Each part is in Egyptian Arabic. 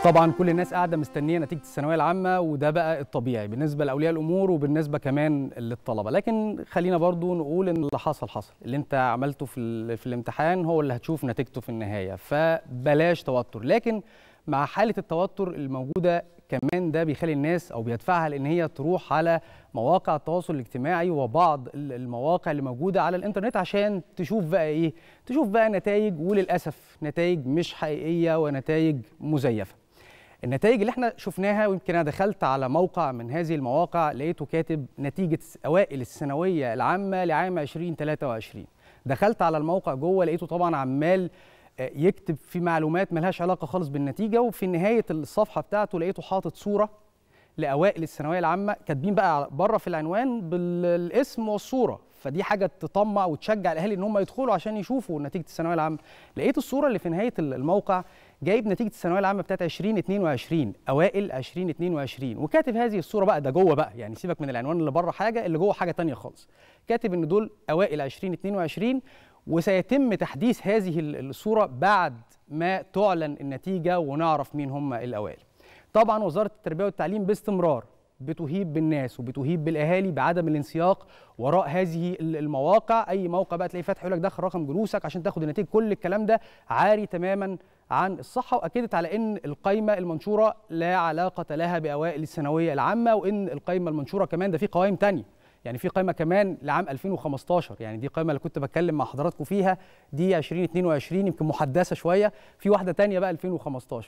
طبعا كل الناس قاعده مستنيه نتيجه الثانويه العامه وده بقى الطبيعي بالنسبه لاولياء الامور وبالنسبه كمان للطلبه لكن خلينا برضو نقول ان اللي حصل حصل اللي انت عملته في ال- في الامتحان هو اللي هتشوف نتيجته في النهايه فبلاش توتر لكن مع حاله التوتر الموجوده كمان ده بيخلي الناس او بيدفعها لان هي تروح على مواقع التواصل الاجتماعي وبعض ال- المواقع اللي موجوده على الانترنت عشان تشوف بقى ايه تشوف بقى نتائج وللاسف نتائج مش حقيقيه ونتائج مزيفه النتائج اللي احنا شفناها ويمكن انا دخلت على موقع من هذه المواقع لقيته كاتب نتيجه اوائل الثانويه العامه لعام 2023 دخلت على الموقع جوه لقيته طبعا عمال آه، يكتب في معلومات ملهاش علاقه خالص بالنتيجه وفي نهايه الصفحه بتاعته لقيته حاطط صوره لاوائل الثانويه العامه كاتبين بقى بره في العنوان بالاسم والصوره فدي حاجه تطمع وتشجع الاهالي ان هم يدخلوا عشان يشوفوا نتيجه الثانويه العامه لقيت الصوره اللي في نهايه الموقع جايب نتيجه الثانويه العامه بتاعت 2022 اوائل 2022 وكاتب هذه الصوره بقى ده جوه بقى يعني سيبك من العنوان اللي بره حاجه اللي جوه حاجه تانية خالص كاتب ان دول اوائل 2022 وسيتم تحديث هذه الصوره بعد ما تعلن النتيجه ونعرف مين هم الاوائل طبعا وزاره التربيه والتعليم باستمرار بتهيب بالناس وبتهيب بالاهالي بعدم الانسياق وراء هذه المواقع اي موقع بقى تلاقيه فاتح يقول لك دخل رقم جلوسك عشان تاخد النتيجه كل الكلام ده عاري تماما عن الصحه واكدت على ان القائمه المنشوره لا علاقه لها باوائل الثانويه العامه وان القائمه المنشوره كمان ده في قوائم تانية يعني في قائمه كمان لعام 2015 يعني دي قائمه اللي كنت بتكلم مع حضراتكم فيها دي 2022 يمكن محدثه شويه في واحده تانية بقى 2015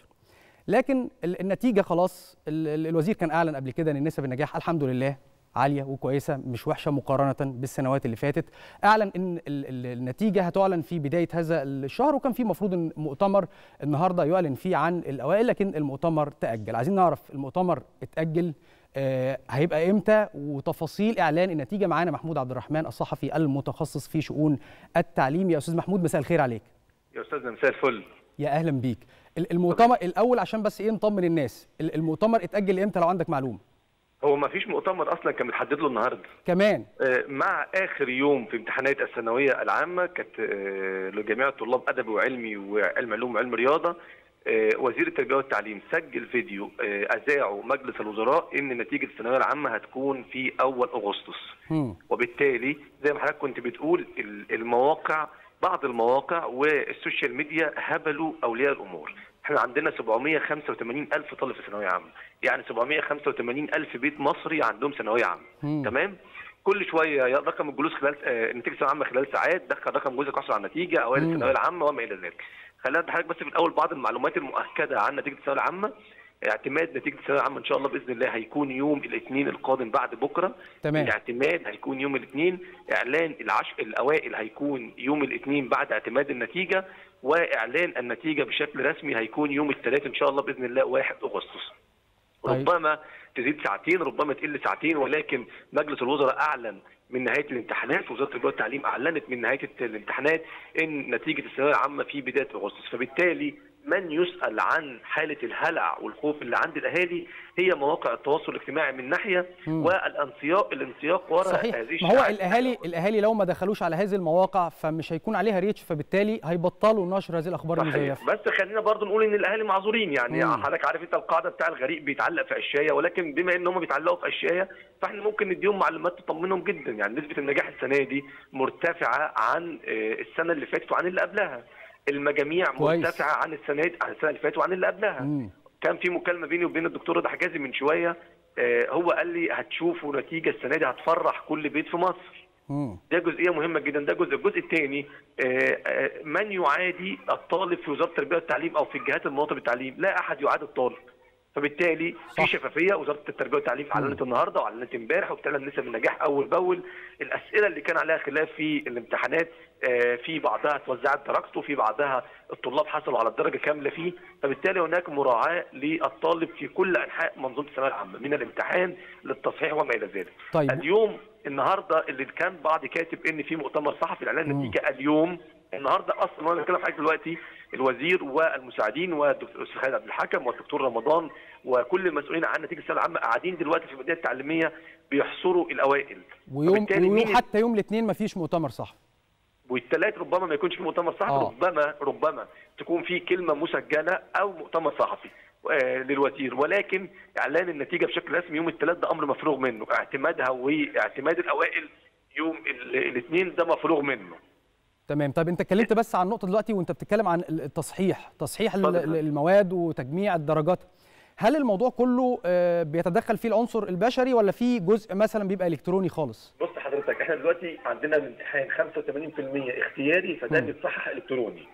لكن ال- النتيجه خلاص ال- ال- الوزير كان اعلن قبل كده ان نسب النجاح الحمد لله عاليه وكويسه مش وحشه مقارنه بالسنوات اللي فاتت اعلن ان ال- ال- النتيجه هتعلن في بدايه هذا الشهر وكان في مفروض ان مؤتمر النهارده يعلن فيه عن الاوائل لكن المؤتمر تاجل عايزين نعرف المؤتمر اتاجل آه، هيبقى امتى وتفاصيل اعلان النتيجه معانا محمود عبد الرحمن الصحفي المتخصص في شؤون التعليم يا استاذ محمود مساء الخير عليك يا استاذنا مساء الفل يا اهلا بيك ال- المؤتمر الاول عشان بس ايه نطمن الناس ال- المؤتمر اتاجل امتى لو عندك معلومه هو ما فيش مؤتمر اصلا كان متحدد له النهارده كمان آه، مع اخر يوم في امتحانات الثانويه العامه كانت آه، لجميع الطلاب ادبي وعلمي وعلم علوم وعلم رياضه آه، وزير التربيه والتعليم سجل فيديو آه، اذاعه مجلس الوزراء ان نتيجه الثانويه العامه هتكون في اول اغسطس مم. وبالتالي زي ما حضرتك كنت بتقول ال- المواقع بعض المواقع والسوشيال ميديا هبلوا اولياء الامور احنا عندنا 785 الف طالب في ثانويه عامه يعني 785 الف بيت مصري عندهم ثانويه عامه مم. تمام كل شويه يا رقم الجلوس خلال آه، نتيجه الثانويه العامه خلال ساعات دخل رقم جوزك احصل على النتيجه اوائل مم. الثانويه العامه وما الى ذلك خلينا ندي حضرتك بس في الاول بعض المعلومات المؤكده عن نتيجه الثانويه العامه اعتماد نتيجه الثانويه العامه ان شاء الله باذن الله هيكون يوم الاثنين القادم بعد بكره تمام الاعتماد هيكون يوم الاثنين اعلان العشر الاوائل هيكون يوم الاثنين بعد اعتماد النتيجه واعلان النتيجه بشكل رسمي هيكون يوم الثلاث ان شاء الله باذن الله 1 اغسطس طيب. ربما تزيد ساعتين ربما تقل ساعتين ولكن مجلس الوزراء اعلن من نهايه الامتحانات وزاره التربيه والتعليم اعلنت من نهايه الامتحانات ان نتيجه الثانويه العامه في بدايه اغسطس فبالتالي من يسال عن حاله الهلع والخوف اللي عند الاهالي هي مواقع التواصل الاجتماعي من ناحيه مم. والانسياق الانسياق وراء صحيح هذه ما هو الشائعات. الاهالي الاهالي لو ما دخلوش على هذه المواقع فمش هيكون عليها ريتش فبالتالي هيبطلوا نشر هذه الاخبار صحيح. المزيفه بس خلينا برضو نقول ان الاهالي معذورين يعني مم. حضرتك عارف انت القاعده بتاع الغريق بيتعلق في قشايه ولكن بما ان هم بيتعلقوا في قشايه فاحنا ممكن نديهم معلومات تطمنهم جدا يعني نسبه النجاح السنه دي مرتفعه عن آه، السنه اللي فاتت وعن اللي قبلها المجاميع كويس. مرتفعه عن السنه دي عن السنه اللي فاتت وعن اللي قبلها مم. كان في مكالمه بيني وبين الدكتور رضا حجازي من شويه آه، هو قال لي هتشوفوا نتيجه السنه دي هتفرح كل بيت في مصر مم. ده جزئيه مهمه جدا ده جزء الجزء الثاني من يعادي الطالب في وزاره التربيه والتعليم او في الجهات المناطه بالتعليم لا احد يعادي الطالب فبالتالي صح. في شفافيه وزاره التربيه والتعليم اعلنت النهارده واعلنت امبارح وبتعلن نسب النجاح اول باول الاسئله اللي كان عليها خلاف في الامتحانات آه، في بعضها توزعت درجته في بعضها الطلاب حصلوا على الدرجه كامله فيه فبالتالي هناك مراعاه للطالب في كل انحاء منظومه الثانويه العامه من الامتحان للتصحيح وما الى ذلك طيب اليوم النهارده اللي كان بعض كاتب ان في مؤتمر صحفي لاعلان مم. النتيجه اليوم النهارده اصلا وانا بتكلم حضرتك دلوقتي الوزير والمساعدين والدكتور الاستاذ خالد عبد الحكم والدكتور رمضان وكل المسؤولين عن نتيجه الثانويه العامه قاعدين دلوقتي في المدينه التعليميه بيحصروا الاوائل ويوم فبالتالي ويوم مين حتى يوم الاثنين مفيش مؤتمر صحفي والثلاث ربما ما يكونش في مؤتمر صحفي آه. ربما ربما تكون في كلمه مسجله او مؤتمر صحفي آه، للوزير ولكن اعلان النتيجه بشكل رسمي يوم الثلاث ده امر مفروغ منه اعتمادها واعتماد الاوائل يوم الاثنين ده مفروغ منه تمام طب انت اتكلمت بس عن نقطه دلوقتي وانت بتتكلم عن التصحيح تصحيح المواد وتجميع الدرجات هل الموضوع كله بيتدخل فيه العنصر البشري ولا في جزء مثلا بيبقى الكتروني خالص بص حضرتك احنا دلوقتي عندنا الامتحان 85% اختياري فده بيتصحح الكتروني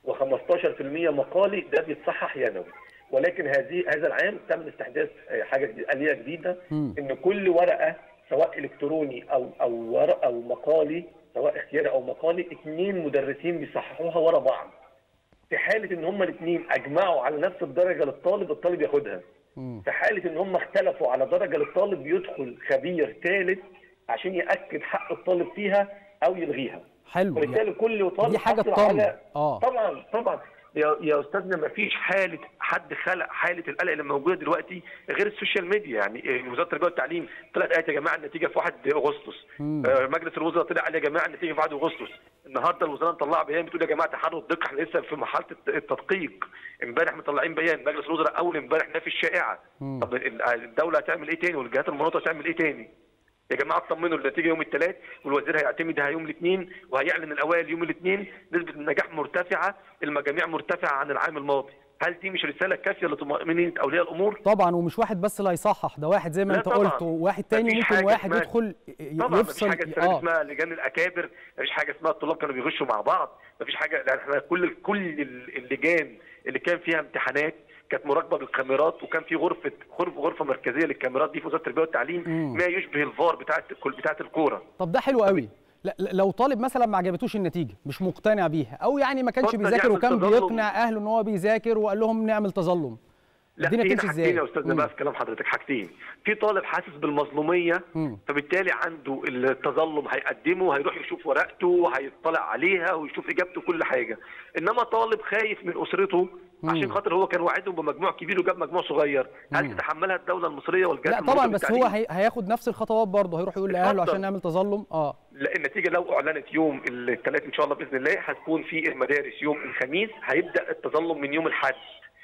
و15% مقالي ده بيتصحح يدوي ولكن هذه هذا العام تم استحداث حاجه جديدة آلية جديده م. ان كل ورقه سواء الكتروني او او ورق او مقالي سواء اختياري او مقالي اثنين مدرسين بيصححوها ورا بعض في حاله ان هما الاثنين اجمعوا على نفس الدرجه للطالب الطالب ياخدها م. في حاله ان هما اختلفوا على درجه للطالب بيدخل خبير ثالث عشان ياكد حق الطالب فيها او يلغيها حلو وبالتالي كل طالب دي حاجه تطمن اه طبعا طبعا يا يا استاذنا ما فيش حاله حد خلق حاله القلق اللي موجوده دلوقتي غير السوشيال ميديا يعني وزاره التربيه والتعليم طلعت قالت يا جماعه النتيجه في 1 اغسطس آه مجلس الوزراء طلع قال يا جماعه النتيجه في 1 اغسطس النهارده الوزاره مطلعه بيان بتقول يا جماعه تحروا الدقه احنا لسه في مرحله التدقيق امبارح مطلعين بيان مجلس الوزراء اول امبارح نافي الشائعه طب الدوله هتعمل ايه تاني والجهات المنوطه هتعمل ايه تاني يا جماعه اطمنوا النتيجه يوم الثلاث والوزير هيعتمدها يوم الاثنين وهيعلن الاوائل يوم الاثنين نسبه النجاح مرتفعه المجاميع مرتفعه عن العام الماضي هل دي مش رساله كافيه لطمانينه اولياء الامور؟ طبعا ومش واحد بس اللي هيصحح ده واحد زي ما انت قلت وواحد تاني ممكن واحد يدخل طبعا مفيش حاجه آه. اسمها لجان الاكابر مفيش حاجه اسمها الطلاب كانوا بيغشوا مع بعض مفيش حاجه احنا كل كل اللجان اللي كان فيها امتحانات كانت مراقبه بالكاميرات وكان في غرفه غرفه غرفه مركزيه للكاميرات دي في وزاره التربيه والتعليم مم. ما يشبه الفار بتاعه بتاعه الكوره طب ده حلو قوي لا لو طالب مثلا ما عجبتوش النتيجه مش مقتنع بيها او يعني ما كانش بيذاكر وكان بيقنع اهله ان هو بيذاكر وقال لهم نعمل تظلم لا الدنيا تمشي ازاي؟ يا استاذنا بقى في كلام حضرتك حاجتين، في طالب حاسس بالمظلوميه مم. فبالتالي عنده التظلم هيقدمه هيروح يشوف ورقته وهيطلع عليها ويشوف اجابته كل حاجه، انما طالب خايف من اسرته مم. عشان خاطر هو كان واعدهم بمجموع كبير وجاب مجموع صغير، هل مم. تتحملها الدوله المصريه والجهات لا طبعا بس هو هي... هياخد نفس الخطوات برضه هيروح يقول لاهله عشان نعمل تظلم اه لا النتيجه لو اعلنت يوم الثلاث ان شاء الله باذن الله هتكون في المدارس يوم الخميس هيبدا التظلم من يوم الاحد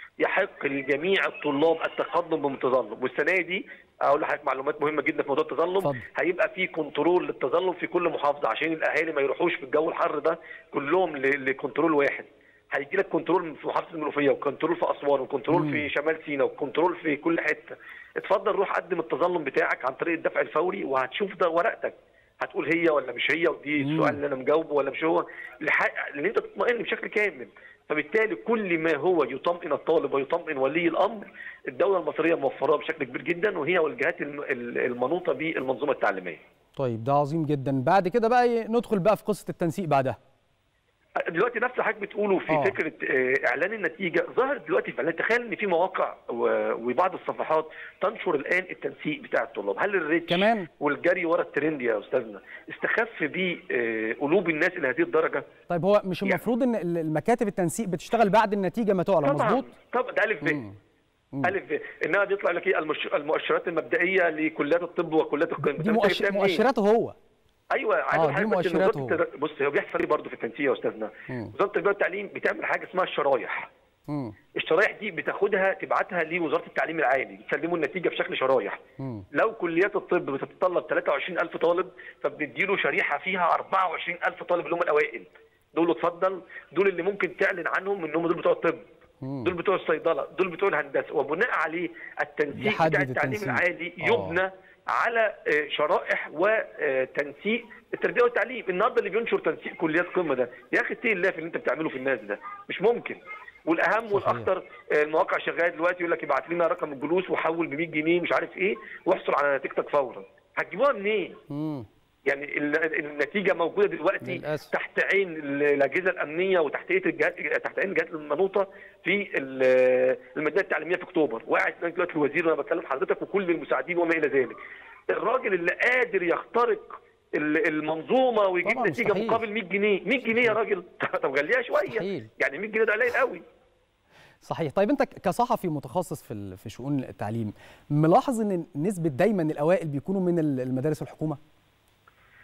يحق لجميع الطلاب التقدم بمتظلم والسنه دي اقول لحضرتك معلومات مهمه جدا في موضوع التظلم فضل. هيبقى في كنترول للتظلم في كل محافظه عشان الاهالي ما يروحوش في الجو الحر ده كلهم لكنترول واحد هيجي لك كنترول في محافظه المنوفيه وكنترول في اسوان وكنترول مم. في شمال سيناء وكنترول في كل حته اتفضل روح قدم التظلم بتاعك عن طريق الدفع الفوري وهتشوف ده ورقتك هتقول هي ولا مش هي ودي مم. السؤال اللي انا مجاوبه ولا مش هو لحق لان انت تطمئن بشكل كامل فبالتالي كل ما هو يطمئن الطالب ويطمئن ولي الامر الدوله المصريه موفراه بشكل كبير جدا وهي والجهات الم- ال- المنوطه بالمنظومه التعليميه. طيب ده عظيم جدا بعد كده بقى ي- ندخل بقى في قصه التنسيق بعدها دلوقتي نفس حضرتك بتقوله في آه. فكره آه، اعلان النتيجه ظهر دلوقتي فعلا تخيل ان في مواقع و- وبعض الصفحات تنشر الان التنسيق بتاع الطلاب هل الريتش كمان؟ والجري ورا الترند يا استاذنا استخف بقلوب الناس الى هذه الدرجه طيب هو مش يعني- المفروض ان ال- المكاتب التنسيق بتشتغل بعد النتيجه ما تعلن طبعا مظبوط طبعا ده الف ب مم. مم. الف ب انما بيطلع لك ايه المش- المؤشرات المبدئيه لكليات الطب وكليات القمه دي طب أنت مؤش... جبتها منين؟ مؤشراته هو ايوه عايز آه، أقول دي لحضرتك بس إن مؤشراته. وزارة التر- بص هو بيحصل ايه برضه في التنسيق يا استاذنا مم. وزاره التربيه والتعليم بتعمل حاجه اسمها الشرايح مم. الشرايح دي بتاخدها تبعتها لوزاره التعليم العالي بتسلموا النتيجه بشكل شرايح مم. لو كليات الطب بتتطلب 23000 طالب فبنديله شريحه فيها 24000 طالب اللي هم الاوائل دول اتفضل دول اللي ممكن تعلن عنهم انهم دول بتوع الطب مم. دول بتوع الصيدله دول بتوع الهندسه وبناء عليه التنسيق يحدد بتاع التعليم التنسيق. العالي آه. يبنى على آه، شرائح وتنسيق التربيه والتعليم النهارده اللي بينشر تنسيق كليات قمه ده يا اخي اتقي الله في اللي انت بتعمله في الناس ده مش ممكن والاهم صحيح. والاخطر آه، المواقع شغاله دلوقتي يقول لك ابعت لنا رقم الجلوس وحول ب 100 جنيه مش عارف ايه واحصل على نتيجتك فورا هتجيبوها منين؟ مم. يعني ال- النتيجه موجوده دلوقتي للأسف. تحت عين ال- الاجهزه الامنيه وتحت ايد الجهات تحت عين الجهات المنوطه في ال- المدينه التعليميه في اكتوبر وقاعد هناك دلوقتي الوزير وانا بكلم حضرتك وكل المساعدين وما الى ذلك الراجل اللي قادر يخترق ال- المنظومه ويجيب طبعاً نتيجه مستحيل. مقابل 100 جنيه 100 جنيه يا راجل طب غليها شويه مستحيل. يعني 100 جنيه ده قليل قوي صحيح طيب انت كصحفي متخصص في ال- في شؤون التعليم ملاحظ ان نسبه دايما الاوائل بيكونوا من ال- المدارس الحكومه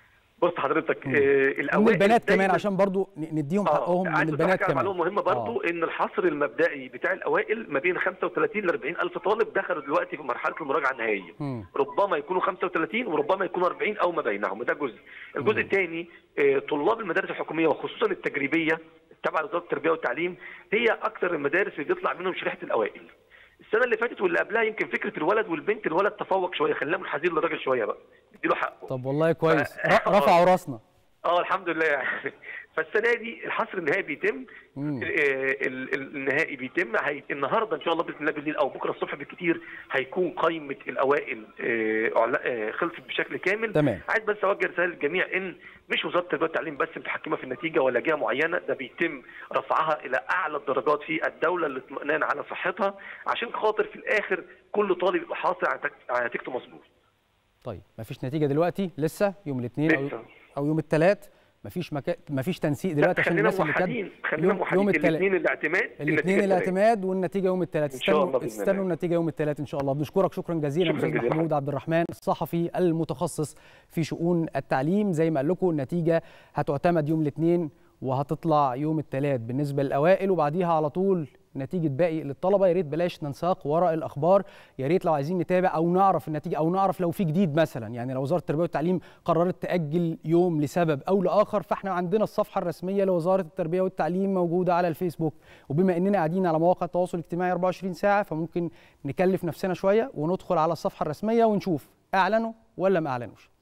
بص حضرتك آه من الاوائل البنات كمان دايماً- عشان برضو ن- نديهم آه، حقهم من عايز البنات أفكرك على كمان معلومه مهمه برضو آه. ان الحصر المبدئي بتاع الاوائل ما بين 35 ل 40 الف طالب دخلوا دلوقتي في مرحله المراجعه النهائيه مم. ربما يكونوا 35 وربما يكونوا 40 او ما بينهم ده جزء الجزء الثاني طلاب المدارس الحكوميه وخصوصا التجريبيه تبع وزاره التربيه والتعليم هي اكثر المدارس اللي بيطلع منهم شريحه الاوائل السنه اللي فاتت واللي قبلها يمكن فكره الولد والبنت الولد تفوق شويه خلينا منحازين للراجل شويه بقى نديله حقه طب والله كويس ف- ر- رفعوا راسنا اه الحمد لله يعني فالسنه دي الحصر النهائي بيتم مم. ال- ال- ال- النهائي بيتم هي... النهارده ان شاء الله باذن الله بالليل او بكره الصبح بالكثير هيكون قائمه الاوائل آه، أعلا- آه، خلصت بشكل كامل تمام. عايز بس اوجه رساله للجميع ان مش وزاره التربيه والتعليم بس متحكمه في النتيجه ولا جهه معينه ده بيتم رفعها الى اعلى الدرجات في الدوله للاطمئنان على صحتها عشان خاطر في الاخر كل طالب يبقى حاصل على نتيجة- على نتيجته مظبوط طيب مفيش نتيجه دلوقتي لسه يوم الاثنين او لسه. او يوم الثلاث مفيش مكا... مفيش تنسيق دلوقتي عشان خلينا الناس اللي موحدين كانت خلينا موحدين التلات. الاثنين الاعتماد الاثنين النتيجة التلات. الاعتماد والنتيجه يوم الثلاث إن شاء الله استنوا بإذن استنوا الله. النتيجه يوم الثلاث ان شاء الله بنشكرك شكرا جزيلا شكراً استاذ جزيلاً. محمود عبد الرحمن الصحفي المتخصص في شؤون التعليم زي ما قال لكم النتيجه هتعتمد يوم الاثنين وهتطلع يوم الثلاث بالنسبه للاوائل وبعديها على طول نتيجه باقي للطلبه يا ريت بلاش ننساق وراء الاخبار يا ريت لو عايزين نتابع او نعرف النتيجه او نعرف لو في جديد مثلا يعني لو وزاره التربيه والتعليم قررت تاجل يوم لسبب او لاخر فاحنا عندنا الصفحه الرسميه لوزاره التربيه والتعليم موجوده على الفيسبوك وبما اننا قاعدين على مواقع التواصل الاجتماعي 24 ساعه فممكن نكلف نفسنا شويه وندخل على الصفحه الرسميه ونشوف اعلنوا ولا ما اعلنوش